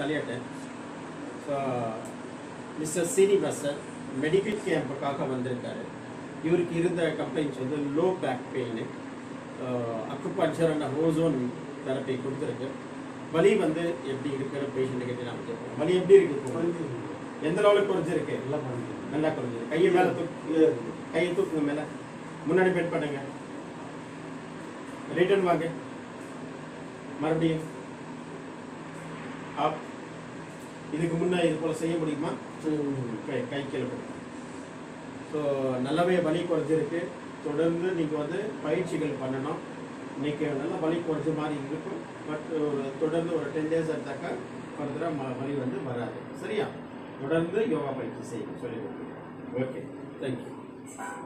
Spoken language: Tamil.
தலையட்டேன் ஸோ மிஸ்டர் சீனிவாசன் மெடிக்கல் கேம்புக்காக வந்திருக்காரு இவருக்கு இருந்த கம்ப்ளைண்ட்ஸ் வந்து low back pain acupuncture and ozone therapy கொடுத்துருக்கு வலி வந்து எப்படி இருக்கிற பேஷண்ட் கிட்ட நாம கேட்போம் வலி எப்படி இருக்கு இப்போ? எந்த லெவலுக்கு குறைஞ்சிருக்கு எல்லாம் பண்ணுது நல்லா குறைஞ்சிருக்கு கையை மேலே தூக்கு கையை தூக்குங்க மேலே முன்னாடி பெட் பண்ணுங்க ரிட்டர்ன் வாங்க மறுபடியும் அப் இதுக்கு முன்ன இது போல செய்ய முடியுமா கை கை கீழே போடுங்க ஸோ நல்லாவே வலி குறைஞ்சிருக்கு தொடர்ந்து நீங்கள் வந்து பயிற்சிகள் பண்ணணும் இன்னைக்கு நல்லா வலி குறைஞ்ச மாதிரி இருக்கும் பட் ஒரு தொடர்ந்து ஒரு டென் டேஸ் எடுத்தாக்கா ஃபர்தராக வலி வந்து வராது சரியா தொடர்ந்து யோகா பயிற்சி செய்யணும் சொல்லி ஓகே தேங்க்யூ